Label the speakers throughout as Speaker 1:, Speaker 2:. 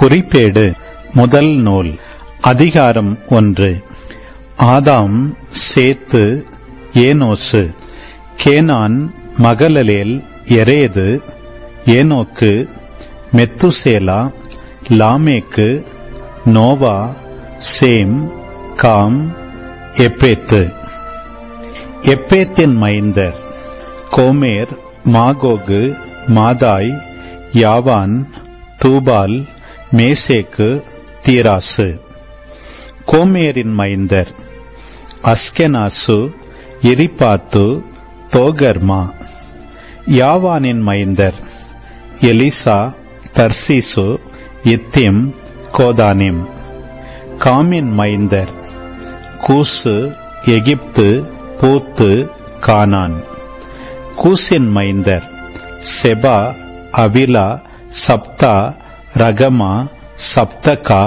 Speaker 1: குறிப்பேடு முதல் நூல் அதிகாரம் ஒன்று ஆதாம் சேத்து ஏனோசு கேனான் மகலலேல் எரேது ஏனோக்கு மெத்துசேலா லாமேக்கு நோவா சேம் காம் எப்பேத்து எப்பேத்தின் மைந்தர் கோமேர் மாகோகு மாதாய் யாவான் தூபால் மேசேக்கு தீராசு கோமேரின் மைந்தர் அஸ்கெனாசு எரிபாத்து தோகர்மா யாவானின் மைந்தர் எலிசா தர்சீசு இத்திம் கோதானிம் காமின் மைந்தர் கூசு எகிப்து பூத்து கானான் கூசின் மைந்தர் செபா அவிலா சப்தா ரகமா சப்தகா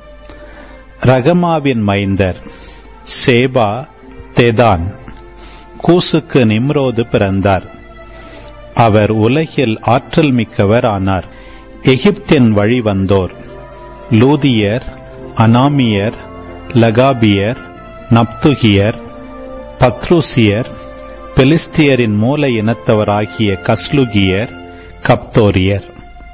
Speaker 1: ரகமாவின் மைந்தர் சேபா தெதான் கூசுக்கு நிம்ரோது பிறந்தார் அவர் உலகில் ஆற்றல் மிக்கவர் ஆனார் எகிப்தின் வழி வந்தோர் லூதியர் அனாமியர் லகாபியர் நப்துகியர் பத்ருசியர் பெலிஸ்தியரின் மூல இனத்தவராகிய கஸ்லுகியர் கப்தோரியர்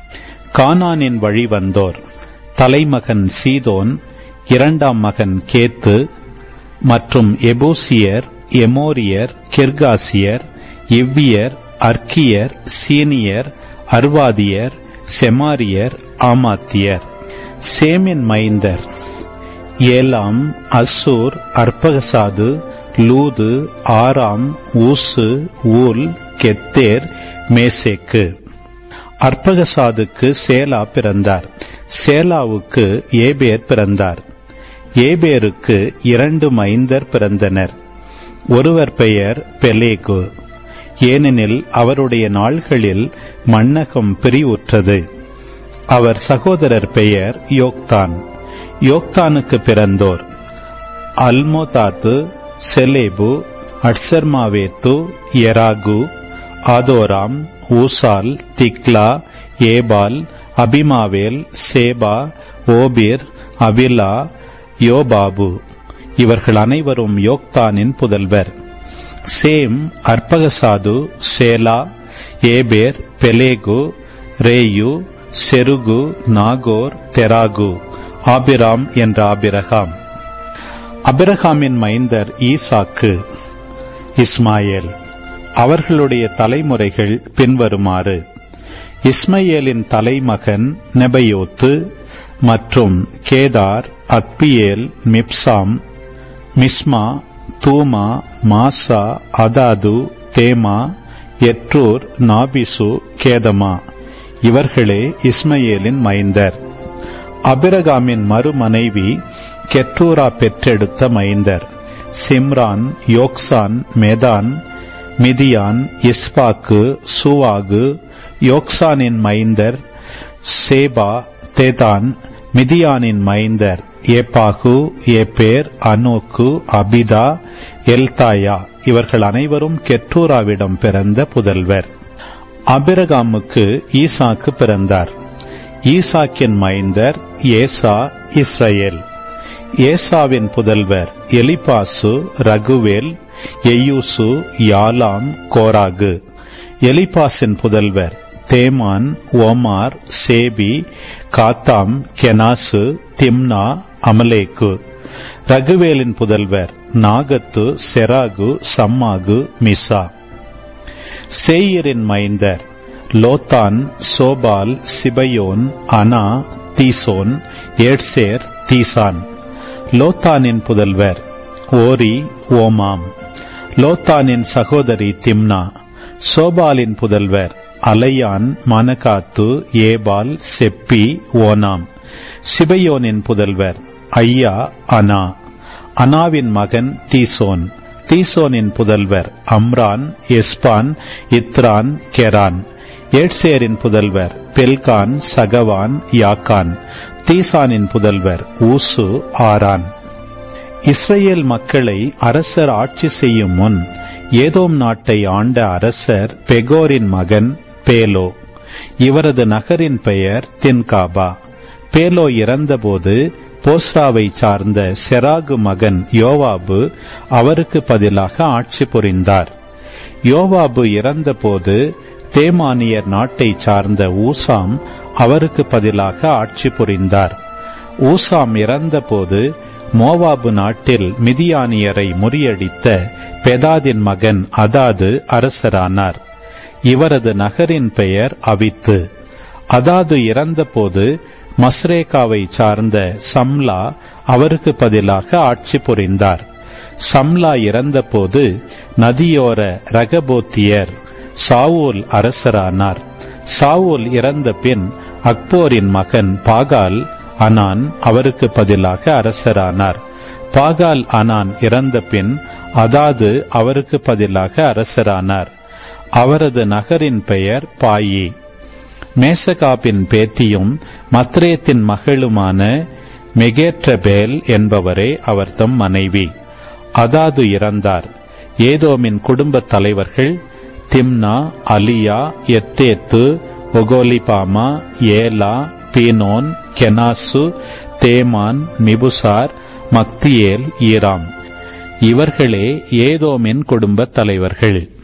Speaker 1: கானானின் வழி வந்தோர் தலைமகன் சீதோன் இரண்டாம் மகன் கேத்து மற்றும் எபூசியர் எமோரியர் கிர்காசியர் இவ்வியர் அர்க்கியர் சீனியர் அர்வாதியர் செமாரியர் ஆமாத்தியர் சேமின் மைந்தர் ஏலாம் அசூர் அற்பகசாது லூது ஆராம் ஊசு ஊல் கெத்தேர் மேசேக்கு அற்பகசாதுக்கு சேலா பிறந்தார் சேலாவுக்கு ஏபேர் பிறந்தார் ஏபேருக்கு இரண்டு மைந்தர் பிறந்தனர் ஒருவர் பெயர் பெலேகு ஏனெனில் அவருடைய நாள்களில் மண்ணகம் பிரிவுற்றது அவர் சகோதரர் பெயர் யோக்தான் யோக்தானுக்கு பிறந்தோர் அல்மோதாத்து செலேபு அட்சர்மாவேத்து எராகு ஆதோராம் ஊசால் திக்லா ஏபால் அபிமாவேல் சேபா ஓபிர் அவிலா யோபாபு இவர்கள் அனைவரும் யோக்தானின் புதல்வர் சேம் அற்பகசாது சேலா ஏபேர் பெலேகு ரேயு செருகு நாகோர் தெராகு ஆபிராம் என்ற ஆபிரகாம் அபிரகாமின் மைந்தர் ஈசாக்கு இஸ்மாயேல் அவர்களுடைய தலைமுறைகள் பின்வருமாறு இஸ்மையேலின் தலைமகன் நெபயோத்து மற்றும் கேதார் அத்பியேல் மிப்சாம் மிஸ்மா தூமா மாசா அதாது தேமா எட்ரூர் நாபிசு கேதமா இவர்களே இஸ்மையேலின் மைந்தர் அபிரகாமின் மறுமனைவி கெட்ரூரா பெற்றெடுத்த மைந்தர் சிம்ரான் யோக்சான் மெதான் மிதியான் இஸ்பாக்கு சுவாகு யோக்சானின் மைந்தர் சேபா தேதான் மிதியானின் மைந்தர் ஏப்பாகு ஏப்பேர் அனோக்கு அபிதா எல்தாயா இவர்கள் அனைவரும் கெட்டூராவிடம் பிறந்த புதல்வர் அபிரகாமுக்கு ஈசாக்கு பிறந்தார் ஈசாக்கின் மைந்தர் ஏசா இஸ்ரேல் ஏசாவின் புதல்வர் எலிபாசு ரகுவேல் எயூசு யாலாம் கோராகு எலிபாசின் புதல்வர் தேமான் ஓமார் சேபி காத்தாம் கெனாசு திம்னா அமலேக்கு ரகுவேலின் புதல்வர் நாகத்து செராகு சம்மாகு மிசா சேயரின் மைந்தர் லோத்தான் சோபால் சிபயோன் அனா தீசோன் ஏட்சேர் தீசான் லோத்தானின் புதல்வர் ஓரி ஓமாம் லோத்தானின் சகோதரி திம்னா சோபாலின் புதல்வர் அலையான் மனகாத்து ஏபால் செப்பி ஓனாம் சிபயோனின் புதல்வர் ஐயா அனா அனாவின் மகன் தீசோன் தீசோனின் புதல்வர் அம்ரான் எஸ்பான் இத்ரான் கெரான் ஏட்சேரின் புதல்வர் பெல்கான் சகவான் யாக்கான் தீசானின் புதல்வர் ஊசு ஆரான் இஸ்ரேல் மக்களை அரசர் ஆட்சி செய்யும் முன் ஏதோம் நாட்டை ஆண்ட அரசர் பெகோரின் மகன் பேலோ இவரது நகரின் பெயர் தின்காபா பேலோ இறந்தபோது போஸ்ராவை சார்ந்த செராகு மகன் யோவாபு அவருக்கு பதிலாக ஆட்சி புரிந்தார் யோவாபு இறந்தபோது தேமானியர் நாட்டை சார்ந்த ஊசாம் அவருக்கு பதிலாக ஆட்சி புரிந்தார் ஊசாம் இறந்தபோது மோவாபு நாட்டில் மிதியானியரை முறியடித்த பெதாதின் மகன் அதாது அரசரானார் இவரது நகரின் பெயர் அவித்து அதாது இறந்தபோது மஸ்ரேகாவை சார்ந்த சம்லா அவருக்கு பதிலாக ஆட்சி புரிந்தார் சம்லா இறந்தபோது நதியோர ரகபோத்தியர் சாவூல் அரசரானார் சாவூல் இறந்த பின் அக்போரின் மகன் பாகால் அனான் அவருக்கு பதிலாக அரசரானார் பாகால் அனான் இறந்த பின் அதாது அவருக்கு பதிலாக அரசரானார் அவரது நகரின் பெயர் பாயி மேசகாபின் பேத்தியும் மத்ரேத்தின் மகளுமான மெகேற்றபேல் என்பவரே அவர் தம் மனைவி அதாது இறந்தார் ஏதோமின் குடும்பத் தலைவர்கள் திம்னா அலியா எத்தேத்து ஒகோலிபாமா ஏலா பீனோன் கெனாசு தேமான் மிபுசார் மக்தியேல் ஈராம் இவர்களே ஏதோமின் குடும்பத் தலைவர்கள்